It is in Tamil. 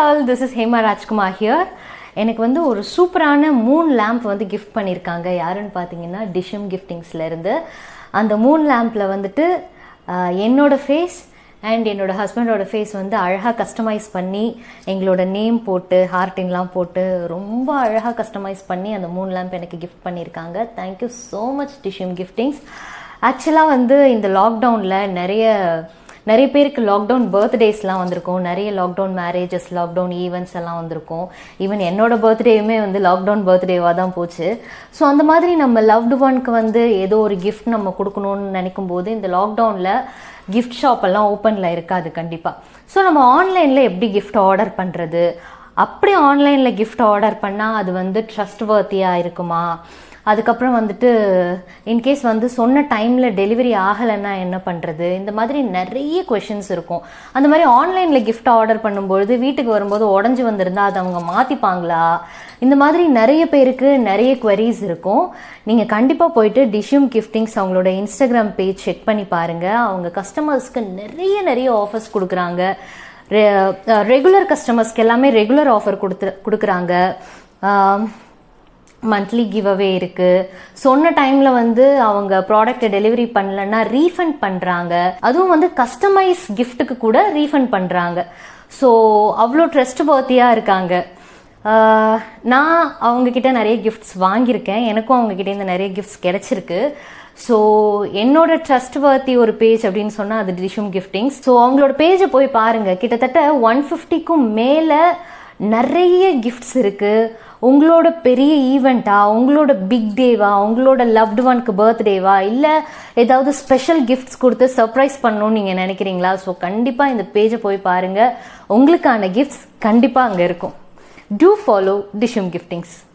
all this is Hema Rajkumar here எனக்கு வந்து ஒரு சூப்பரான மூன் லேம்ப் வந்து கிஃப்ட் பண்ணியிருக்காங்க யாருன்னு பார்த்தீங்கன்னா டிஷம் கிஃப்டிங்ஸ்லேருந்து அந்த மூன் லேம்பில் வந்துட்டு ஆஹ், என்னோட ஃபேஸ் அண்ட் என்னோட ஹஸ்பண்டோட ஃபேஸ் வந்து அழகாக கஸ்டமைஸ் பண்ணி எங்களோட நேம் போட்டு ஹார்ட்டின்லாம் போட்டு ரொம்ப அழகாக கஸ்டமைஸ் பண்ணி அந்த மூன் லேம்ப் எனக்கு கிஃப்ட் பண்ணியிருக்காங்க தேங்க்யூ ஸோ மச் டிஷம் கிஃப்டிங்ஸ் ஆக்சுவலாக வந்து இந்த லாக்டவுனில் நிறைய நிறைய பேருக்கு லாக்டவுன் பர்த்டேஸ்லாம் வந்திருக்கும் நிறைய லாக்டவுன் மேரேஜஸ் லாக்டவுன் ஈவெண்ட்ஸ் எல்லாம் வந்திருக்கும் ஈவன் என்னோட பர்த்டேயுமே வந்து லாக்டவுன் பர்த்டேவாக தான் போச்சு ஸோ அந்த மாதிரி நம்ம லவ்டு ஒன்க்கு வந்து ஏதோ ஒரு கிஃப்ட் நம்ம கொடுக்கணும்னு நினைக்கும் போது இந்த லாக்டவுனில் கிஃப்ட் ஷாப் எல்லாம் ஓப்பனில் இருக்காது கண்டிப்பாக ஸோ நம்ம ஆன்லைனில் எப்படி கிஃப்ட் ஆர்டர் பண்ணுறது அப்படி ஆன்லைனில் கிஃப்ட் ஆர்டர் பண்ணால் அது வந்து ட்ரஸ்ட் வர்த்தியாக இருக்குமா அதுக்கப்புறம் வந்துட்டு இன்கேஸ் வந்து சொன்ன டைமில் டெலிவரி ஆகலைன்னா என்ன பண்ணுறது இந்த மாதிரி நிறைய கொஷின்ஸ் இருக்கும் அந்த மாதிரி ஆன்லைனில் gift ஆர்டர் பண்ணும்பொழுது வீட்டுக்கு வரும்போது உடஞ்சி வந்திருந்தா அதை அவங்க மாற்றிப்பாங்களா இந்த மாதிரி நிறைய பேருக்கு நிறைய queries இருக்கும் நீங்கள் கண்டிப்பாக போயிட்டு டிஷ்யூம் கிஃப்டிங்ஸ் அவங்களோட இன்ஸ்டாகிராம் பேஜ் செக் பண்ணி பாருங்கள் அவங்க கஸ்டமர்ஸ்க்கு நிறைய நிறைய ஆஃபர்ஸ் கொடுக்குறாங்க ரெகுலர் கஸ்டமர்ஸ்க்கு எல்லாமே ரெகுலர் ஆஃபர் கொடுத்து கொடுக்குறாங்க மந்த்லி கிவ் அவே இருக்கு சொன்ன டைம்ல வந்து அவங்க ப்ராடக்ட்டை டெலிவரி பண்ணலன்னா ரீஃபண்ட் பண்றாங்க அதுவும் வந்து கஸ்டமைஸ் கிஃப்ட்டுக்கு கூட ரீஃபண்ட் பண்றாங்க ஸோ அவ்வளோ ட்ரஸ்ட் பர்த்தியா இருக்காங்க ஆஹ் நான் அவங்க கிட்ட நிறைய கிஃப்ட்ஸ் வாங்கியிருக்கேன் எனக்கும் அவங்க கிட்ட இருந்து நிறைய கிஃப்ட்ஸ் கிடைச்சிருக்கு ஸோ என்னோட ட்ரஸ்ட் வர்த்தி ஒரு பேஜ் அப்படின்னு சொன்னால் அது டிஷும் கிஃப்டிங்ஸ் ஸோ அவங்களோட பேஜை போய் பாருங்க கிட்டத்தட்ட ஒன் ஃபிஃப்டிக்கும் மேலே நிறைய கிஃப்ட்ஸ் இருக்கு உங்களோட பெரிய ஈவெண்ட்டா உங்களோட பிக் டேவா உங்களோட லவ்டு ஒன்க்கு பர்த்டேவா இல்லை ஏதாவது ஸ்பெஷல் கிஃப்ட்ஸ் கொடுத்து சர்ப்ரைஸ் பண்ணணும்னு நீங்கள் நினைக்கிறீங்களா ஸோ கண்டிப்பாக இந்த பேஜை போய் பாருங்க உங்களுக்கான கிஃப்ட்ஸ் கண்டிப்பாக அங்கே இருக்கும் டூ ஃபாலோ டிஷும் கிஃப்டிங்ஸ்